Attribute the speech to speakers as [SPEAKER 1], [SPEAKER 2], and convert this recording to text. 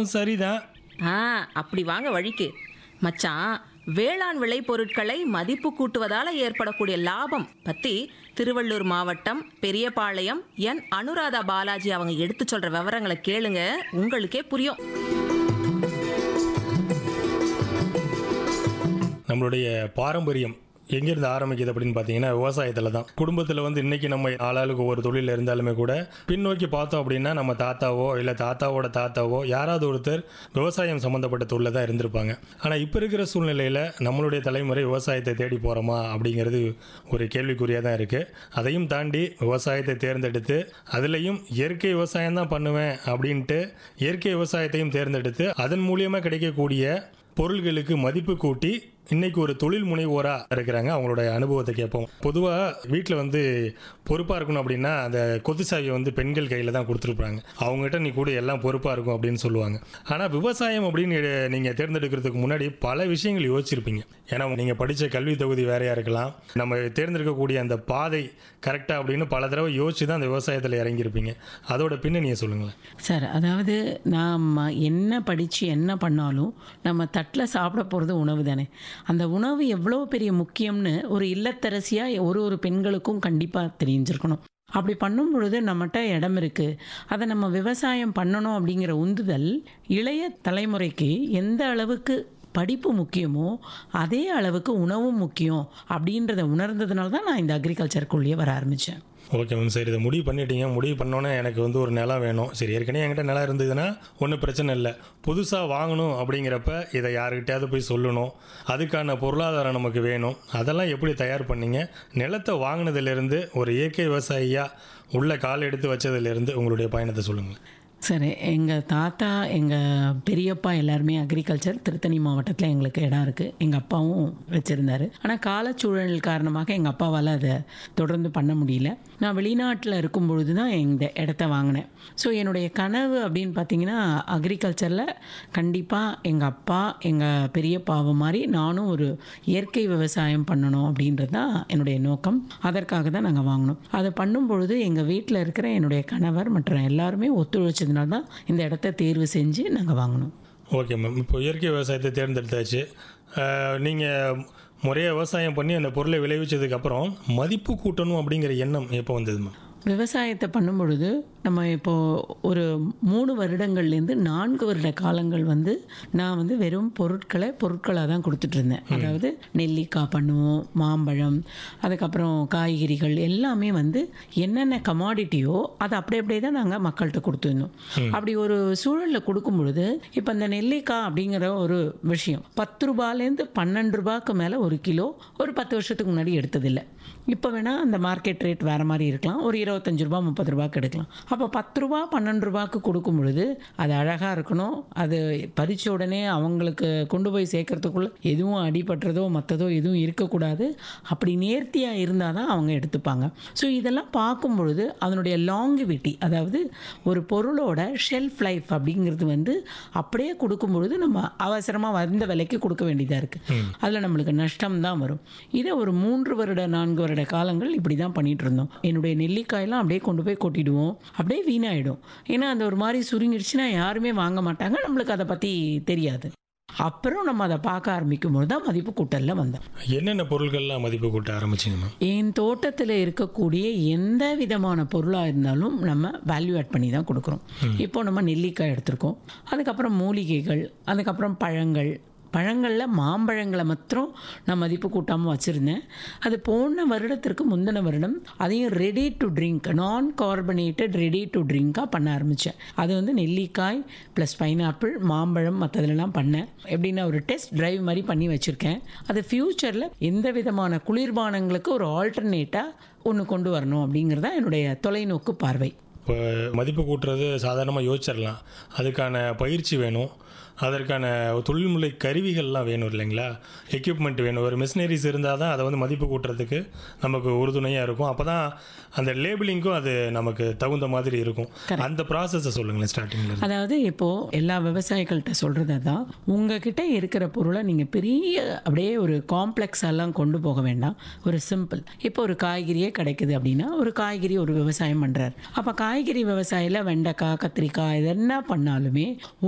[SPEAKER 1] அதுவும் சரிதான்
[SPEAKER 2] ஆ அப்படி வாங்க வழிக்கு மச்சான் வேளாண் விளைபொருட்களை மதிப்பு கூட்டுவதால ஏற்படக்கூடிய லாபம் பத்தி திருவள்ளூர் மாவட்டம் பெரியபாளையம் என் அனுராதா பாலாஜி அவங்க எடுத்து சொல்ற விவரங்களை கேளுங்க உங்களுக்கே புரியும்
[SPEAKER 1] நம்மளுடைய பாரம்பரியம் எங்கேருந்து ஆரம்பிக்குது அப்படின்னு பார்த்தீங்கன்னா விவசாயத்தில் தான் குடும்பத்தில் வந்து இன்னைக்கு நம்ம ஆளாளுக்கு ஒரு தொழில் இருந்தாலுமே கூட பின்னோக்கி பார்த்தோம் அப்படின்னா நம்ம தாத்தாவோ இல்லை தாத்தாவோட தாத்தாவோ யாராவது ஒருத்தர் விவசாயம் சம்மந்தப்பட்ட தொழில் தான் இருந்திருப்பாங்க ஆனால் இப்போ இருக்கிற சூழ்நிலையில் நம்மளுடைய தலைமுறை விவசாயத்தை தேடி போகிறோமா அப்படிங்கிறது ஒரு கேள்விக்குறியாக தான் இருக்குது அதையும் தாண்டி விவசாயத்தை தேர்ந்தெடுத்து அதுலேயும் இயற்கை விவசாயம் தான் பண்ணுவேன் அப்படின்ட்டு இயற்கை விவசாயத்தையும் தேர்ந்தெடுத்து அதன் மூலியமாக கிடைக்கக்கூடிய பொருள்களுக்கு மதிப்பு கூட்டி இன்னைக்கு ஒரு தொழில் முனைவோரா இருக்கிறாங்க அவங்களோட அனுபவத்தை கேட்போம் பொதுவாக வீட்டில் வந்து பொறுப்பாக இருக்கணும் அப்படின்னா அந்த கொத்து சாவியை வந்து பெண்கள் கையில் தான் கொடுத்துருப்பாங்க அவங்ககிட்ட நீ கூட எல்லாம் பொறுப்பாக இருக்கும் அப்படின்னு சொல்லுவாங்க ஆனால் விவசாயம் அப்படின்னு நீங்கள் தேர்ந்தெடுக்கிறதுக்கு முன்னாடி பல விஷயங்கள் யோசிச்சிருப்பீங்க ஏன்னா நீங்கள் படித்த கல்வி தொகுதி வேறையாக இருக்கலாம் நம்ம தேர்ந்தெடுக்கக்கூடிய அந்த பாதை கரெக்டாக அப்படின்னு பல தடவை யோசிச்சு தான் அந்த விவசாயத்தில் இறங்கியிருப்பீங்க அதோட பின்னணியை சொல்லுங்களேன்
[SPEAKER 3] சார் அதாவது நாம் என்ன படித்து என்ன பண்ணாலும் நம்ம தட்டில் சாப்பிட போகிறது உணவு தானே அந்த உணவு எவ்வளோ பெரிய முக்கியம்னு ஒரு இல்லத்தரசியாக ஒரு ஒரு பெண்களுக்கும் கண்டிப்பாக தெரிஞ்சிருக்கணும் அப்படி பண்ணும் பொழுது நம்மகிட்ட இடம் இருக்குது அதை நம்ம விவசாயம் பண்ணணும் அப்படிங்கிற உந்துதல் இளைய தலைமுறைக்கு எந்த அளவுக்கு படிப்பு முக்கியமோ அதே அளவுக்கு உணவும் முக்கியம் அப்படின்றத உணர்ந்ததுனால தான் நான் இந்த அக்ரிகல்ச்சருக்குள்ளேயே வர ஆரம்பித்தேன்
[SPEAKER 1] ஓகே மேம் சரி இதை முடிவு பண்ணிட்டீங்க முடிவு பண்ணோன்னே எனக்கு வந்து ஒரு நிலம் வேணும் சரி ஏற்கனவே என்கிட்ட நிலம் இருந்ததுன்னா ஒன்றும் பிரச்சனை இல்லை புதுசாக வாங்கணும் அப்படிங்கிறப்ப இதை யாருக்கிட்டையாவது போய் சொல்லணும் அதுக்கான பொருளாதாரம் நமக்கு வேணும் அதெல்லாம் எப்படி தயார் பண்ணீங்க நிலத்தை வாங்கினதுலேருந்து ஒரு இயற்கை விவசாயியாக உள்ள கால் எடுத்து வச்சதுலேருந்து உங்களுடைய பயணத்தை சொல்லுங்கள்
[SPEAKER 3] சரி எங்கள் தாத்தா எங்கள் பெரியப்பா எல்லாருமே அக்ரிகல்ச்சர் திருத்தணி மாவட்டத்தில் எங்களுக்கு இடம் இருக்குது எங்கள் அப்பாவும் வச்சுருந்தாரு ஆனால் காலச்சூழல் காரணமாக எங்கள் அப்பாவால் அதை தொடர்ந்து பண்ண முடியல நான் வெளிநாட்டில் இருக்கும் பொழுது தான் இந்த இடத்த வாங்கினேன் ஸோ என்னுடைய கனவு அப்படின்னு பார்த்தீங்கன்னா அக்ரிகல்ச்சரில் கண்டிப்பாக எங்கள் அப்பா எங்கள் பெரியப்பாவை மாதிரி நானும் ஒரு இயற்கை விவசாயம் பண்ணணும் அப்படின்றது தான் என்னுடைய நோக்கம் அதற்காக தான் நாங்கள் வாங்கினோம் அதை பண்ணும் பொழுது எங்கள் வீட்டில் இருக்கிற என்னுடைய கணவர் மற்ற எல்லாருமே ஒத்துழைச்சதுனால தான் இந்த இடத்த தேர்வு செஞ்சு நாங்கள் வாங்கினோம்
[SPEAKER 1] ஓகே மேம் இப்போ இயற்கை விவசாயத்தை தேர்ந்தெடுத்தாச்சு நீங்கள் முறையாக விவசாயம் பண்ணி அந்த பொருளை விளைவிச்சதுக்கப்புறம் மதிப்பு கூட்டணும் அப்படிங்கிற எண்ணம் எப்போ வந்தது மேம்
[SPEAKER 3] விவசாயத்தை பண்ணும் பொழுது நம்ம இப்போது ஒரு மூணு வருடங்கள்லேருந்து நான்கு வருட காலங்கள் வந்து நான் வந்து வெறும் பொருட்களை பொருட்களாக தான் கொடுத்துட்டு இருந்தேன் அதாவது நெல்லிக்காய் பண்ணுவோம் மாம்பழம் அதுக்கப்புறம் காய்கறிகள் எல்லாமே வந்து என்னென்ன கமாடிட்டியோ அதை அப்படியே அப்படியே தான் நாங்கள் மக்கள்கிட்ட கொடுத்துருந்தோம் அப்படி ஒரு சூழலில் கொடுக்கும் பொழுது இப்போ இந்த நெல்லிக்காய் அப்படிங்கிற ஒரு விஷயம் பத்து ரூபாலேருந்து பன்னெண்டு ரூபாய்க்கு மேலே ஒரு கிலோ ஒரு பத்து வருஷத்துக்கு முன்னாடி எடுத்ததில்லை இப்போ வேணால் அந்த மார்க்கெட் ரேட் வேறு மாதிரி இருக்கலாம் ஒரு இருபத்தஞ்சு ரூபா முப்பது ரூபாய்க்கு எடுக்கலாம் அப்போ பத்து ரூபா பன்னெண்டு ரூபாய்க்கு கொடுக்கும் பொழுது அது அழகாக இருக்கணும் அது பறிச்ச உடனே அவங்களுக்கு கொண்டு போய் சேர்க்கறதுக்குள்ள எதுவும் அடிபட்டுறதோ மற்றதோ எதுவும் இருக்கக்கூடாது அப்படி நேர்த்தியாக இருந்தால் தான் அவங்க எடுத்துப்பாங்க ஸோ இதெல்லாம் பார்க்கும் பொழுது அதனுடைய லாங்கிவிட்டி அதாவது ஒரு பொருளோட ஷெல்ஃப் லைஃப் அப்படிங்கிறது வந்து அப்படியே கொடுக்கும் பொழுது நம்ம அவசரமாக வந்த விலைக்கு கொடுக்க வேண்டியதாக இருக்குது அதில் நம்மளுக்கு நஷ்டம் தான் வரும் இதை ஒரு மூன்று வருட நான்கு வருட காலங்கள் இப்படி தான் பண்ணிட்டு இருந்தோம் என்னுடைய நெல்லிக்காயெல்லாம் அப்படியே கொண்டு போய் கொட்டிடுவோம் அப்படியே வீணாயிடும் ஏன்னா அந்த ஒரு மாதிரி சுருங்கிடுச்சுன்னா யாருமே வாங்க மாட்டாங்க நம்மளுக்கு அதை பற்றி தெரியாது அப்புறம் நம்ம அதை பார்க்க ஆரம்பிக்கும் போது தான் மதிப்பு கூட்டலில் வந்தோம்
[SPEAKER 1] என்னென்ன பொருட்கள்லாம் மதிப்பு கூட்ட ஆரம்பிச்சிங்க மேம்
[SPEAKER 3] என் தோட்டத்தில் இருக்கக்கூடிய எந்த விதமான பொருளாக இருந்தாலும் நம்ம வேல்யூ ஆட் பண்ணி தான் கொடுக்குறோம் இப்போ நம்ம நெல்லிக்காய் எடுத்திருக்கோம் அதுக்கப்புறம் மூலிகைகள் அதுக்கப்புறம் பழங்கள் பழங்களில் மாம்பழங்களை மாத்திரம் நான் மதிப்பு கூட்டாமல் வச்சுருந்தேன் அது போன வருடத்திற்கு முந்தின வருடம் அதையும் ரெடி டு ட்ரிங்க் நான் கார்பனேட்டட் ரெடி டு ட்ரிங்காக பண்ண ஆரம்பித்தேன் அது வந்து நெல்லிக்காய் ப்ளஸ் பைனாப்பிள் மாம்பழம் மற்றதுலலாம் பண்ணேன் எப்படின்னா ஒரு டெஸ்ட் டிரைவ் மாதிரி பண்ணி வச்சுருக்கேன் அது ஃப்யூச்சரில் எந்த விதமான குளிர்பானங்களுக்கு ஒரு ஆல்டர்னேட்டாக ஒன்று கொண்டு வரணும் அப்படிங்கிறது தான் என்னுடைய தொலைநோக்கு பார்வை
[SPEAKER 1] இப்போ மதிப்பு கூட்டுறது சாதாரணமாக யோசிச்சிடலாம் அதுக்கான பயிற்சி வேணும் அதற்கான தொழில்முறை கருவிகள்லாம் வேணும் இல்லைங்களா எக்யூப்மெண்ட் வேணும் ஒரு மிஷினரிஸ் இருந்தால் தான் அதை வந்து மதிப்பு கூட்டுறதுக்கு நமக்கு உறுதுணையாக இருக்கும் அப்போ தான் அந்த லேபிளிங்க்கும் அது நமக்கு தகுந்த மாதிரி இருக்கும் அந்த ப்ராசஸை சொல்லுங்களேன் ஸ்டார்டிங்கில்
[SPEAKER 3] அதாவது இப்போது எல்லா விவசாயிகள்கிட்ட சொல்கிறது தான் உங்ககிட்ட இருக்கிற பொருளை நீங்கள் பெரிய அப்படியே ஒரு காம்ப்ளெக்ஸ் எல்லாம் கொண்டு போக வேண்டாம் ஒரு சிம்பிள் இப்போ ஒரு காய்கறியே கிடைக்குது அப்படின்னா ஒரு காய்கறி ஒரு விவசாயம் பண்ணுறாரு அப்போ காய்கறி விவசாயியில் வெண்டைக்காய் கத்திரிக்காய் இது என்ன பண்ணாலுமே